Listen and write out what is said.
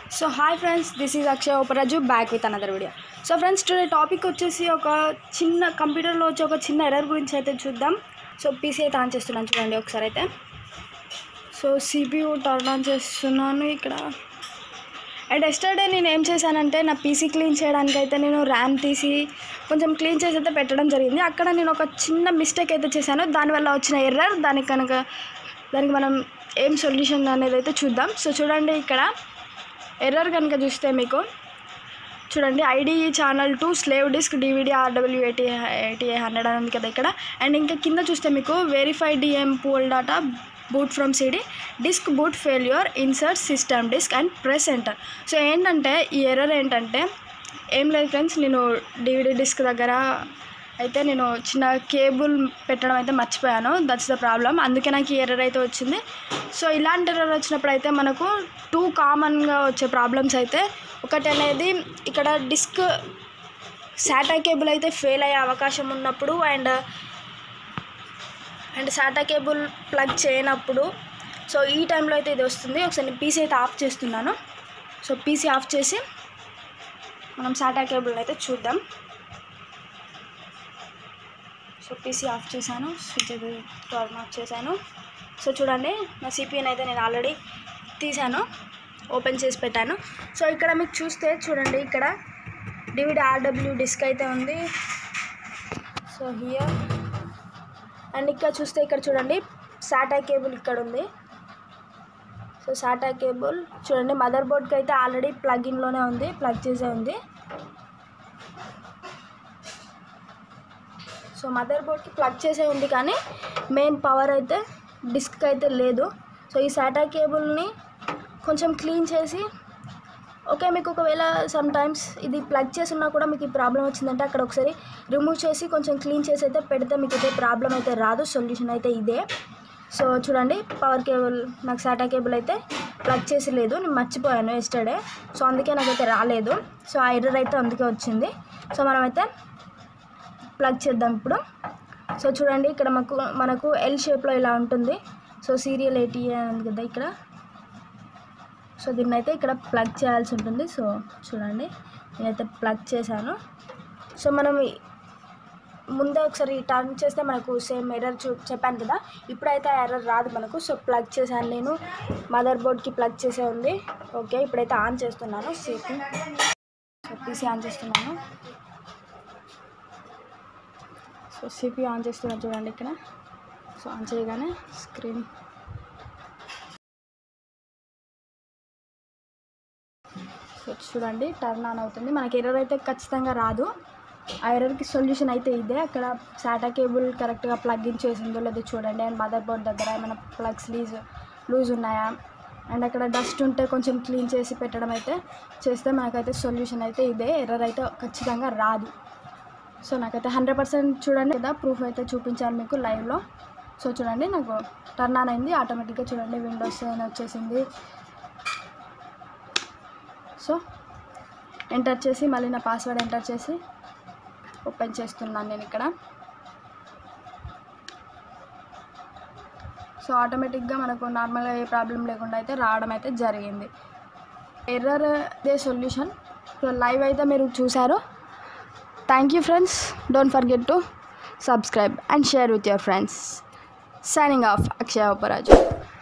so hi friends this is Akshay Uparaju back with another video so friends today topic వచ్చేసి ఒక చిన్న కంప్యూటర్లో వచ్చి ఒక చిన్న ఎర్రర్ గురించి అయితే చూద్దాం సో పీసీ అయితే ఆన్ చేస్తున్నాను చూడండి ఒకసారి అయితే సో సిపియూ టర్న్ ఆన్ చేస్తున్నాను ఇక్కడ అండ్ ఎస్టర్డే నేను ఏం చేశానంటే నా పీసీ క్లీన్ చేయడానికి అయితే నేను ర్యామ్ తీసి కొంచెం క్లీన్ చేసి అయితే పెట్టడం జరిగింది అక్కడ నేను ఒక చిన్న మిస్టేక్ అయితే చేశాను దానివల్ల వచ్చిన ఎర్రర్ దానికి కనుక దానికి మనం ఏం సొల్యూషన్ అనేది అయితే చూద్దాం సో చూడండి ఇక్కడ ఎర్రర్ కనుక చూస్తే మీకు చూడండి ID channel two slave disk DVD RW eighty eighty hundred అని ఉంది కదా ఇక్కడ అండ్ ఇంకా కింద చూస్తే మీకు verify DM pool data boot from CD disk boot failure insert system disk and press enter so ఏంటంటే ఈ ఎర్రర్ ఏంటంటే ఏం లేదు ఫ్రెండ్స్ నేను డివిడి డిస్క్ దగ్గర అయితే నేను చిన్న కేబుల్ పెట్టడం అయితే మర్చిపోయాను దట్స్ ద ప్రాబ్లం అందుకే నాకు ఈ ఎర్రర్ అయితే వచ్చింది సో ఇలాంటి ఎర్రర్ వచ్చినప్పుడు అయితే మనకు టూ కామన్గా వచ్చే ప్రాబ్లమ్స్ అయితే ఒకటి అనేది ఇక్కడ డిస్క్ సాటా కేబుల్ అయితే ఫెయిల్ అయ్యే అవకాశం ఉన్నప్పుడు and and SATA cable plug చేయనప్పుడు సో ఈ టైంలో అయితే ఇది వస్తుంది ఒకసారి నేను పీసీ అయితే ఆఫ్ చేస్తున్నాను సో పీసీ ఆఫ్ చేసి మనం సాటా కేబుల్ అయితే చూద్దాం సో పీసీ ఆఫ్ చేశాను స్విచ్ అయితే టర్న్ ఆఫ్ చేశాను సో చూడండి నా సిపిఎన్ అయితే నేను ఆల్రెడీ తీశాను ఓపెన్ చేసి పెట్టాను సో ఇక్కడ మీకు చూస్తే చూడండి ఇక్కడ డివిడి ఆర్డబ్ల్యూ డిస్క్ అయితే ఉంది సో హియర్ అండ్ ఇక్కడ చూస్తే ఇక్కడ చూడండి సాటా కేబుల్ ఇక్కడ ఉంది సో సాటా కేబుల్ చూడండి మదర్ బోర్డ్కి అయితే ఆల్రెడీ ప్లగ్ ఇన్లోనే ఉంది ప్లగ్ చేసే ఉంది సో మదర్ బోర్డ్కి ప్లగ్ చేసే ఉంది కానీ మెయిన్ పవర్ అయితే డిస్క్ అయితే లేదు సో ఈ సాటా కేబుల్ని కొంచెం క్లీన్ చేసి ఓకే మీకు ఒకవేళ సమ్ టైమ్స్ ఇది ప్లగ్ చేసి ఉన్నా కూడా మీకు ఈ ప్రాబ్లం వచ్చిందంటే అక్కడ ఒకసారి రిమూవ్ చేసి కొంచెం క్లీన్ చేసి అయితే పెడితే మీకు అయితే ప్రాబ్లం అయితే రాదు సొల్యూషన్ అయితే ఇదే సో చూడండి పవర్ కేబుల్ నాకు సాటా కేబుల్ అయితే ప్లగ్ చేసి లేదు నేను మర్చిపోయాను ఎస్టర్డే సో అందుకే నాకైతే రాలేదు సో ఆ ఎర్రర్ అయితే అందుకే వచ్చింది సో మనమైతే ప్లగ్ చేద్దాం ఇప్పుడు సో చూడండి ఇక్కడ మాకు మనకు ఎల్ షేప్లో ఇలా ఉంటుంది సో సీరియల్ ఎయిటీ ఉంది కదా ఇక్కడ సో దీన్ని అయితే ఇక్కడ ప్లగ్ చేయాల్సి ఉంటుంది సో చూడండి నేనైతే ప్లగ్ చేశాను సో మనం ఈ- ముందే ఒకసారి టర్న్ చేస్తే మనకు సేమ్ ఎర్రర్ చూ చెప్పాను కదా ఇప్పుడైతే ఆ ఎర్రర్ రాదు మనకు సో ప్లగ్ చేశాను నేను మదర్ బోర్డ్కి ప్లగ్ చేసే ఉంది ఓకే ఇప్పుడైతే ఆన్ చేస్తున్నాను సిపి సో పీసీ ఆన్ చేస్తున్నాను సో సిపి ఆన్ చేస్తున్నాను చూడండి ఇక్కడ సో ఆన్ చేయగానే స్క్రీన్ సో చూడండి టర్న్ ఆన్ అవుతుంది మనకి ఎర్రర్ అయితే ఖచ్చితంగా రాదు ఆ ఎర్రర్కి సొల్యూషన్ అయితే ఇదే అక్కడ సాటా కేబుల్ కరెక్ట్గా ప్లగ్ ఇన్ చేసిందో లేదో చూడండి అండ్ మదర్ బోర్డ్ దగ్గర ఏమైనా ప్లగ్స్ లీజ్ లూజ్ ఉన్నాయా అండ్ అక్కడ డస్ట్ ఉంటే కొంచెం క్లీన్ చేసి పెట్టడం అయితే చేస్తే మనకైతే సొల్యూషన్ అయితే ఇదే ఎర్రర్ అయితే ఖచ్చితంగా రాదు సో నాకైతే హండ్రెడ్ పర్సెంట్ చూడండి కదా ప్రూఫ్ అయితే చూపించాను మీకు లైవ్లో సో చూడండి నాకు టర్న్ ఆన్ అయింది ఆటోమేటిక్గా చూడండి విండోస్ అని వచ్చేసింది సో ఎంటర్ చేసి మళ్ళీ నా పాస్వర్డ్ ఎంటర్ చేసి ఓపెన్ చేస్తున్నాను నేను ఇక్కడ సో ఆటోమేటిక్గా మనకు నార్మల్గా ఏ ప్రాబ్లం లేకుండా అయితే రావడం అయితే జరిగింది error the solution so live అయితే మీరు చూసారు thank you friends don't forget to subscribe and share with your friends signing off Akshay ఉపరాజు